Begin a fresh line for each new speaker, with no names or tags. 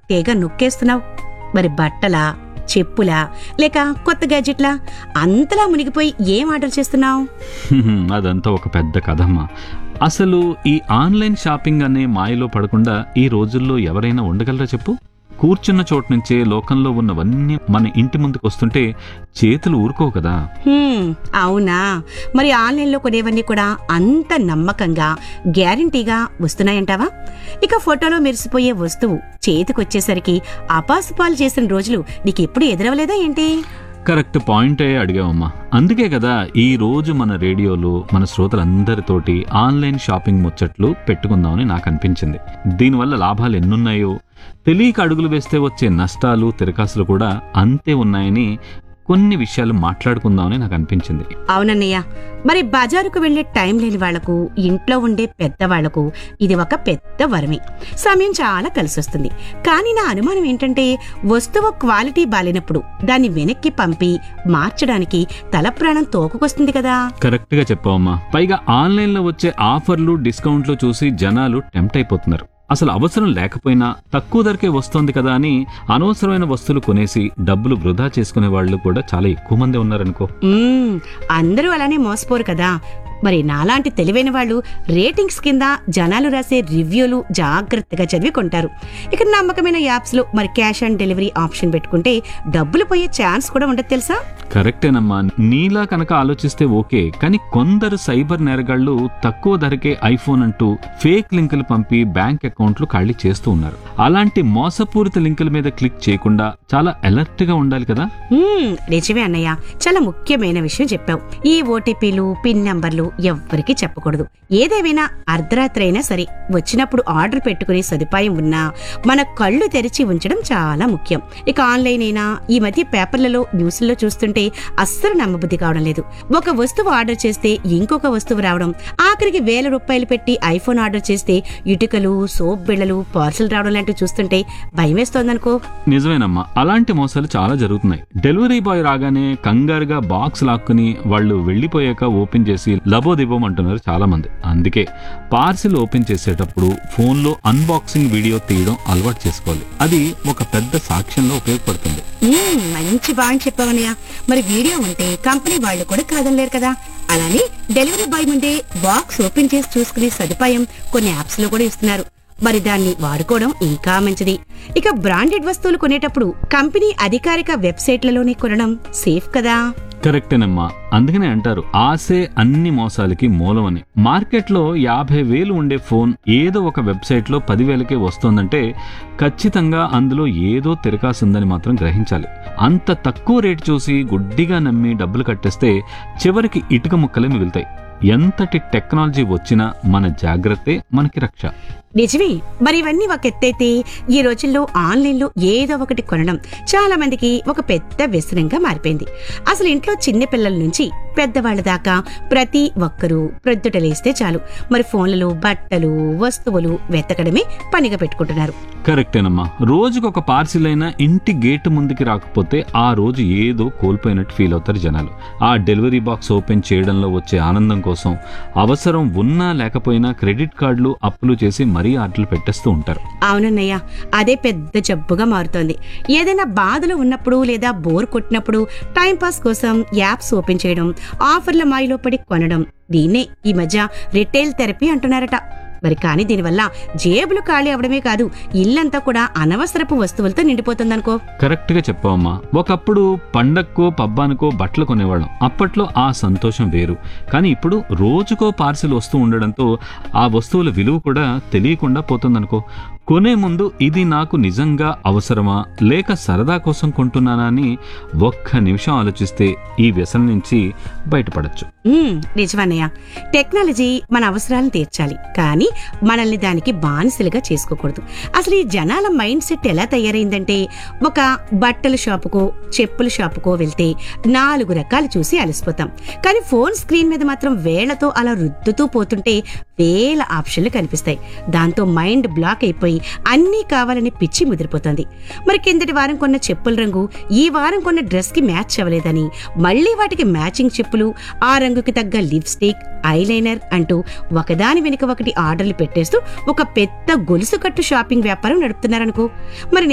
తెగ నొక్కేస్తున్నావు మరి బట్టలా చెప్పులా లేక కొత్త గ్యాజెట్లా అంతలా మునిగిపోయి ఏం ఆర్డర్ చేస్తున్నావు
హ్మ్, అదంతా ఒక పెద్ద కథమ్మా అసలు ఈ ఆన్లైన్ షాపింగ్ అనే మాయలో పడకుండా ఈ రోజుల్లో ఎవరైనా ఉండగలరా చెప్పు కూర్చున్న చోటు నుంచే లోకంలో ఉన్నవన్నీ మన ఇంటి ముందుకు వస్తుంటే చేతులు ఊరుకోవు కదా
హ్మ్, అవునా మరి ఆన్లైన్లో కొనేవన్నీ కూడా అంత నమ్మకంగా గ్యారంటీగా వస్తున్నాయంటావా ఇక ఫోటోలో మెరిసిపోయే వస్తువు చేతికొచ్చేసరికి అపాసుపాలు చేసిన రోజులు నీకెప్పుడు ఎదురవలేదా ఏంటి
కరెక్ట్ పాయింటే అడిగావమ్మా అందుకే కదా ఈ రోజు మన రేడియోలో మన శ్రోతలందరితోటి ఆన్లైన్ షాపింగ్ ముచ్చట్లు పెట్టుకుందామని నాకు అనిపించింది దీనివల్ల లాభాలు ఎన్నున్నాయో తెలియక అడుగులు వేస్తే వచ్చే నష్టాలు తిరకాసులు కూడా అంతే ఉన్నాయని కొన్ని విషయాలు మాట్లాడుకుందామని నాకు అనిపించింది
అవునన్నయ్య మరి బజారుకు వెళ్లే టైం లేని వాళ్లకు ఇంట్లో ఉండే పెద్దవాళ్లకు ఇది ఒక పెద్ద వరమే సమయం చాలా కలిసొస్తుంది కానీ నా అనుమానం ఏంటంటే వస్తువు క్వాలిటీ బాలేనప్పుడు దాన్ని వెనక్కి పంపి మార్చడానికి తల ప్రాణం తోకకొస్తుంది కదా
కరెక్ట్ గా చెప్పావమ్మా పైగా ఆన్లైన్ లో వచ్చే ఆఫర్లు డిస్కౌంట్లు చూసి జనాలు టెంప్ట్ అయిపోతున్నారు అసలు అవసరం లేకపోయినా తక్కువ ధరకే వస్తోంది కదా అని అనవసరమైన వస్తువులు కొనేసి డబ్బులు వృధా చేసుకునే వాళ్ళు కూడా చాలా ఎక్కువ మంది ఉన్నారనుకో
మ్మ్, అందరూ అలానే మోసపోరు కదా మరి నాలాంటి తెలివైన వాళ్ళు రేటింగ్స్ కింద జనాలు రాసే రివ్యూలు జాగ్రత్తగా చదివి కొంటారు ఇక నమ్మకమైన యాప్స్ లో మరి క్యాష్ ఆన్ డెలివరీ ఆప్షన్ పెట్టుకుంటే డబ్బులు పోయే ఛాన్స్ కూడా ఉండదు తెలుసా
కరెక్టేనమ్మా నీలా కనుక ఆలోచిస్తే ఓకే కానీ కొందరు సైబర్ నేరగాళ్లు తక్కువ ధరకే ఐఫోన్ అంటూ ఫేక్ లింకులు పంపి బ్యాంక్ అకౌంట్లు ఖాళీ చేస్తూ ఉన్నారు అలాంటి మోసపూరిత లింకుల మీద క్లిక్ చేయకుండా చాలా అలర్ట్ గా ఉండాలి కదా
మ్మ్, నిజమే అన్నయ్య చాలా ముఖ్యమైన విషయం చెప్పావు ఈ ఓటీపీలు పిన్ నంబర్లు ఎవ్వరికీ చెప్పకూడదు ఏదేమైనా అర్ధరాత్రి అయినా సరే వచ్చినప్పుడు ఆర్డర్ పెట్టుకునే సదుపాయం ఉన్నా మన కళ్ళు తెరిచి ఉంచడం చాలా ముఖ్యం ఇక ఆన్లైన్ అయినా ఈ మధ్య పేపర్లలో న్యూస్లలో చూస్తుంటే అస్సలు నమ్మబుద్ధి కావడం లేదు ఒక వస్తువు ఆర్డర్ చేస్తే ఇంకొక వస్తువు రావడం ఆఖరికి వేల రూపాయలు పెట్టి ఐఫోన్ ఆర్డర్ చేస్తే ఇటుకలు సోప్ బిళ్ళలు పార్సల్ రావడం లాంటివి చూస్తుంటే భయమేస్తోందనుకో
నిజమేనమ్మా అలాంటి మోసాలు చాలా జరుగుతున్నాయి డెలివరీ బాయ్ రాగానే కంగారుగా బాక్స్ లాక్కుని వాళ్ళు వెళ్ళిపోయాక ఓపెన్ చేసి లబోదిబోం అంటున్నారు చాలా మంది అందుకే పార్సిల్ ఓపెన్ చేసేటప్పుడు ఫోన్లో అన్బాక్సింగ్ వీడియో తీయడం అలవాటు చేసుకోవాలి అది ఒక పెద్ద సాక్ష్యంలో ఉపయోగపడుతుంది
మ్మ్, మంచి బాగా చెప్పావనయ్య మరి వీడియో ఉంటే కంపెనీ వాళ్ళు కూడా కాదనలేరు కదా అలానే డెలివరీ బాయ్ ముందే బాక్స్ ఓపెన్ చేసి చూసుకునే సదుపాయం కొన్ని యాప్స్ లో కూడా ఇస్తున్నారు మరి దాన్ని వాడుకోవడం ఇంకా మంచిది ఇక బ్రాండెడ్ వస్తువులు కొనేటప్పుడు కంపెనీ అధికారిక వెబ్సైట్లలోనే కొనడం సేఫ్ కదా
కరెక్టేనమ్మా అందుకనే అంటారు ఆసే అన్ని మోసాలకి మూలమని మార్కెట్లో యాభై వేలు ఉండే ఫోన్ ఏదో ఒక వెబ్సైట్లో పదివేలకే వస్తోందంటే ఖచ్చితంగా అందులో ఏదో తిరకాసుందని మాత్రం గ్రహించాలి అంత తక్కువ రేటు చూసి గుడ్డిగా నమ్మి డబ్బులు కట్టేస్తే చివరికి ఇటుక ముక్కలే మిగులుతాయి ఎంతటి టెక్నాలజీ వచ్చినా మన జాగ్రత్తే మనకి రక్ష
నిజమే మరి ఇవన్నీ ఒక ఎత్తైతే ఈ రోజుల్లో ఆన్లైన్ లో ఏదో ఒకటి కొనడం చాలా మందికి ఒక పెద్ద వ్యసనంగా మారిపోయింది అసలు ఇంట్లో చిన్న పిల్లల నుంచి పెద్దవాళ్ళ దాకా ప్రతి ఒక్కరూ ప్రొద్దుట లేస్తే చాలు మరి ఫోన్లలో బట్టలు వస్తువులు వెతకడమే పనిగా పెట్టుకుంటున్నారు
కరెక్టేనమ్మా రోజుకు ఒక పార్సిల్ అయినా ఇంటి గేటు ముందుకి రాకపోతే ఆ రోజు ఏదో కోల్పోయినట్టు ఫీల్ అవుతారు జనాలు ఆ డెలివరీ బాక్స్ ఓపెన్ చేయడంలో వచ్చే ఆనందం కోసం అవసరం ఉన్నా లేకపోయినా క్రెడిట్ కార్డులు అప్పులు చేసి మరీ ఆర్డర్లు పెట్టేస్తూ ఉంటారు
అవునన్నయ్య అదే పెద్ద జబ్బుగా మారుతోంది ఏదైనా బాధలు ఉన్నప్పుడు లేదా బోర్ కొట్టినప్పుడు టైంపాస్ కోసం యాప్స్ ఓపెన్ చేయడం ఆఫర్ల మాయలో పడి కొనడం దీన్నే ఈ మధ్య రిటైల్ థెరపీ అంటున్నారట మరి కానీ దీనివల్ల జేబులు ఖాళీ అవడమే కాదు ఇల్లంతా కూడా అనవసరపు వస్తువులతో నిండిపోతుందనుకో
కరెక్ట్ గా చెప్పావమ్మా ఒకప్పుడు పండక్కో పబ్బానికో బట్టలు కొనేవాళ్ళం అప్పట్లో ఆ సంతోషం వేరు కానీ ఇప్పుడు రోజుకో పార్సిల్ వస్తూ ఉండడంతో ఆ వస్తువుల విలువ కూడా తెలియకుండా పోతుందనుకో కొనే ముందు ఇది నాకు నిజంగా అవసరమా లేక సరదా కోసం కొంటున్నానా అని ఒక్క నిమిషం ఆలోచిస్తే ఈ వ్యసనం నుంచి బయటపడచ్చు
ఉమ్, నిజమన్నయ్య టెక్నాలజీ మన అవసరాలను తీర్చాలి కానీ మనల్ని దానికి బానిసలుగా చేసుకోకూడదు అసలు ఈ జనాల మైండ్ సెట్ ఎలా తయారైందంటే ఒక బట్టల షాపుకో చెప్పుల షాపుకో వెళ్తే నాలుగు రకాలు చూసి అలసిపోతాం కానీ ఫోన్ స్క్రీన్ మీద మాత్రం వేళ్లతో అలా రుద్దుతూ పోతుంటే వేల ఆప్షన్లు కనిపిస్తాయి దాంతో మైండ్ బ్లాక్ అయిపోయి అన్నీ కావాలని పిచ్చి ముదిరిపోతుంది మరి కిందటి వారం కొన్న చెప్పుల రంగు ఈ వారం కొన్న డ్రెస్ కి మ్యాచ్ అవ్వలేదని మళ్ళీ వాటికి మ్యాచింగ్ చెప్పులు ఆ రంగుకి తగ్గ లిప్స్టిక్ ఐలైనర్ అంటూ ఒకదాని వెనుక ఒకటి ఆర్డర్లు పెట్టేస్తూ ఒక పెద్ద గొలుసు కట్టు షాపింగ్ వ్యాపారం నడుపుతున్నారనుకో మరి